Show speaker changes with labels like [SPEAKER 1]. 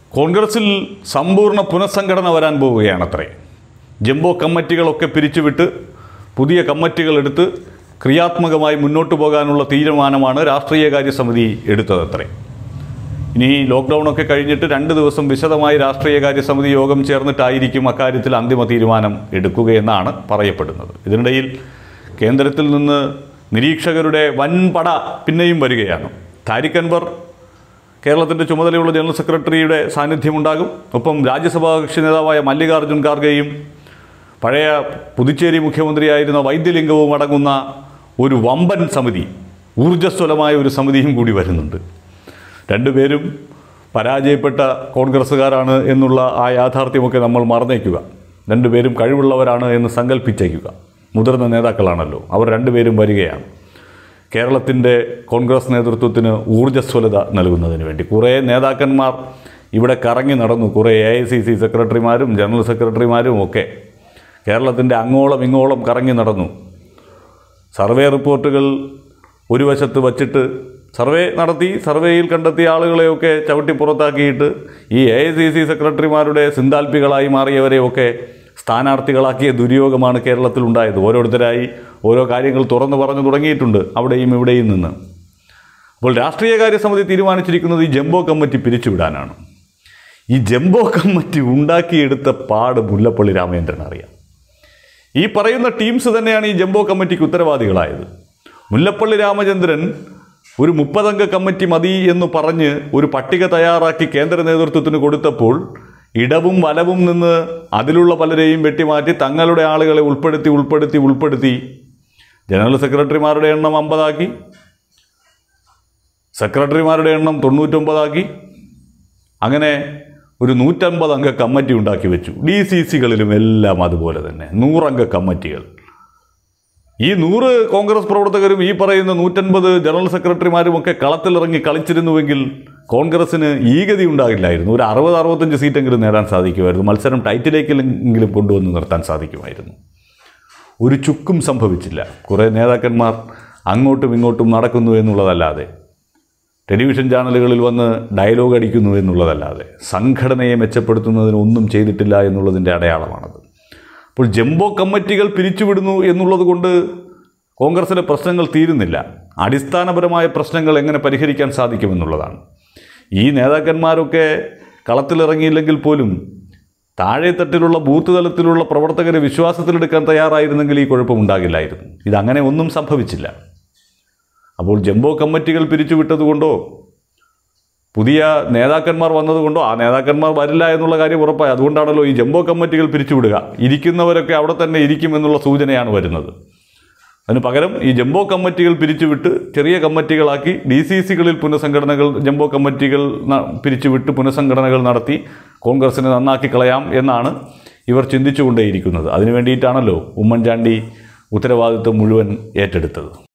[SPEAKER 1] കോൺഗ്രസിൽ സമ്പൂർണ്ണ പുനഃസംഘടന വരാൻ പോവുകയാണത്രേ ജംബോ കമ്മിറ്റികളൊക്കെ പിരിച്ചുവിട്ട് പുതിയ കമ്മിറ്റികൾ എടുത്ത് ക്രിയാത്മകമായി മുന്നോട്ട് പോകാനുള്ള തീരുമാനമാണ് രാഷ്ട്രീയകാര്യ സമിതി എടുത്തതത്രേ ഇനി ലോക്ക്ഡൗണൊക്കെ കഴിഞ്ഞിട്ട് രണ്ട് ദിവസം വിശദമായി രാഷ്ട്രീയകാര്യ സമിതി യോഗം ചേർന്നിട്ടായിരിക്കും അക്കാര്യത്തിൽ അന്തിമ തീരുമാനം എടുക്കുകയെന്നാണ് പറയപ്പെടുന്നത് ഇതിനിടയിൽ കേന്ദ്രത്തിൽ നിന്ന് നിരീക്ഷകരുടെ വൻപട പിന്നെയും വരികയാണ് താരിഖ് അൻവർ കേരളത്തിൻ്റെ ചുമതലയുള്ള ജനറൽ സെക്രട്ടറിയുടെ സാന്നിധ്യമുണ്ടാകും ഒപ്പം രാജ്യസഭാ കക്ഷി നേതാവായ മല്ലികാർജ്ജുൻ ഖാർഗെയും പഴയ പുതുച്ചേരി മുഖ്യമന്ത്രിയായിരുന്ന വൈദ്യലിംഗവും അടങ്ങുന്ന ഒരു വമ്പൻ സമിതി ഊർജ്ജസ്വലമായ ഒരു സമിതിയും കൂടി വരുന്നുണ്ട് രണ്ടുപേരും പരാജയപ്പെട്ട കോൺഗ്രസ്സുകാരാണ് എന്നുള്ള ആ യാഥാർത്ഥ്യമൊക്കെ നമ്മൾ മറന്നേക്കുക രണ്ടുപേരും കഴിവുള്ളവരാണ് എന്ന് സങ്കല്പിച്ചേക്കുക മുതിർന്ന നേതാക്കളാണല്ലോ അവർ രണ്ടുപേരും വരികയാണ് കേരളത്തിൻ്റെ കോൺഗ്രസ് നേതൃത്വത്തിന് ഊർജ്ജസ്വലത നൽകുന്നതിന് വേണ്ടി കുറേ നേതാക്കന്മാർ ഇവിടെ കറങ്ങി നടന്നു കുറേ എ ഐ സി സി സെക്രട്ടറിമാരും ജനറൽ സെക്രട്ടറിമാരും ഒക്കെ കേരളത്തിൻ്റെ അങ്ങോളം ഇങ്ങോളം കറങ്ങി നടന്നു സർവേ റിപ്പോർട്ടുകൾ ഒരു വശത്ത് വച്ചിട്ട് സർവേ നടത്തി സർവേയിൽ കണ്ടെത്തിയ ആളുകളെയൊക്കെ ചവിട്ടി പുറത്താക്കിയിട്ട് ഈ എ ഐ സി സി സെക്രട്ടറിമാരുടെ സിന്താൽപ്പികളായി മാറിയവരെയൊക്കെ സ്ഥാനാർത്ഥികളാക്കിയ ദുര്യോഗമാണ് കേരളത്തിൽ ഉണ്ടായത് ഓരോരുത്തരായി ഓരോ കാര്യങ്ങൾ തുറന്നു പറഞ്ഞു തുടങ്ങിയിട്ടുണ്ട് അവിടെയും ഇവിടെയും നിന്ന് അപ്പോൾ രാഷ്ട്രീയകാര്യ സമിതി തീരുമാനിച്ചിരിക്കുന്നത് ഈ ജംബോ കമ്മിറ്റി പിരിച്ചുവിടാനാണ് ഈ ജംബോ കമ്മിറ്റി ഉണ്ടാക്കിയെടുത്ത പാട് മുല്ലപ്പള്ളി രാമചന്ദ്രൻ അറിയാം ഈ പറയുന്ന ടീംസ് തന്നെയാണ് ഈ ജംബോ കമ്മിറ്റിക്ക് ഉത്തരവാദികളായത് മുല്ലപ്പള്ളി രാമചന്ദ്രൻ ഒരു മുപ്പതംഗ കമ്മിറ്റി മതി എന്ന് പറഞ്ഞ് ഒരു പട്ടിക തയ്യാറാക്കി കേന്ദ്ര നേതൃത്വത്തിന് കൊടുത്തപ്പോൾ ഇടവും വലവും നിന്ന് അതിലുള്ള പലരെയും വെട്ടിമാറ്റി തങ്ങളുടെ ആളുകളെ ഉൾപ്പെടുത്തി ഉൾപ്പെടുത്തി ഉൾപ്പെടുത്തി ജനറൽ സെക്രട്ടറിമാരുടെ എണ്ണം അമ്പതാക്കി സെക്രട്ടറിമാരുടെ എണ്ണം തൊണ്ണൂറ്റൊമ്പതാക്കി അങ്ങനെ ഒരു നൂറ്റമ്പത് അംഗ കമ്മിറ്റി ഉണ്ടാക്കി വെച്ചു ഡി സി സികളിലും എല്ലാം അതുപോലെ തന്നെ നൂറംഗ കമ്മിറ്റികൾ ഈ നൂറ് കോൺഗ്രസ് പ്രവർത്തകരും ഈ പറയുന്ന നൂറ്റൻപത് ജനറൽ സെക്രട്ടറിമാരും ഒക്കെ കളത്തിലിറങ്ങി കളിച്ചിരുന്നുവെങ്കിൽ കോൺഗ്രസ്സിന് ഈ ഗതി ഉണ്ടാകില്ലായിരുന്നു ഒരു അറുപത് അറുപത്തഞ്ച് സീറ്റെങ്കിലും നേടാൻ സാധിക്കുമായിരുന്നു മത്സരം ടൈറ്റിലേക്കെങ്കിലും കൊണ്ടുവന്ന് നിർത്താൻ സാധിക്കുമായിരുന്നു ഒരു ചുക്കും സംഭവിച്ചില്ല കുറേ നേതാക്കന്മാർ അങ്ങോട്ടും ഇങ്ങോട്ടും നടക്കുന്നു എന്നുള്ളതല്ലാതെ ടെലിവിഷൻ ചാനലുകളിൽ വന്ന് ഡയലോഗ് അടിക്കുന്നു എന്നുള്ളതല്ലാതെ സംഘടനയെ മെച്ചപ്പെടുത്തുന്നതിന് ഒന്നും ചെയ്തിട്ടില്ല എന്നുള്ളതിൻ്റെ അടയാളമാണത് അപ്പോൾ ജംബോ കമ്മിറ്റികൾ പിരിച്ചുവിടുന്നു എന്നുള്ളത് കൊണ്ട് കോൺഗ്രസിലെ പ്രശ്നങ്ങൾ തീരുന്നില്ല അടിസ്ഥാനപരമായ പ്രശ്നങ്ങൾ എങ്ങനെ പരിഹരിക്കാൻ സാധിക്കുമെന്നുള്ളതാണ് ഈ നേതാക്കന്മാരൊക്കെ കളത്തിലിറങ്ങിയില്ലെങ്കിൽ പോലും താഴെത്തട്ടിലുള്ള ബൂത്ത് തലത്തിലുള്ള പ്രവർത്തകരെ വിശ്വാസത്തിലെടുക്കാൻ തയ്യാറായിരുന്നെങ്കിൽ ഈ കുഴപ്പമുണ്ടാകില്ലായിരുന്നു ഇതങ്ങനെ ഒന്നും സംഭവിച്ചില്ല അപ്പോൾ ജംബോ കമ്മിറ്റികൾ പിരിച്ചുവിട്ടതുകൊണ്ടോ പുതിയ നേതാക്കന്മാർ വന്നതുകൊണ്ടോ ആ നേതാക്കന്മാർ വരില്ല എന്നുള്ള കാര്യം ഉറപ്പായി അതുകൊണ്ടാണല്ലോ ഈ ജംബോ കമ്മിറ്റികൾ പിരിച്ചുവിടുക ഇരിക്കുന്നവരൊക്കെ അവിടെ തന്നെ ഇരിക്കുമെന്നുള്ള സൂചനയാണ് വരുന്നത് അതിന് പകരം ഈ ജംബോ കമ്മിറ്റികൾ പിരിച്ചുവിട്ട് ചെറിയ കമ്മിറ്റികളാക്കി ഡി സി സികളിൽ പുനഃസംഘടനകൾ ജംബോ കമ്മിറ്റികൾ ന- പിരിച്ചുവിട്ട് പുനഃസംഘടനകൾ നടത്തി കോൺഗ്രസിനെ നന്നാക്കി കളയാം എന്നാണ് ഇവർ ചിന്തിച്ചുകൊണ്ടേയിരിക്കുന്നത് അതിനു വേണ്ടിയിട്ടാണല്ലോ ഉമ്മൻചാണ്ടി ഉത്തരവാദിത്വം മുഴുവൻ ഏറ്റെടുത്തത്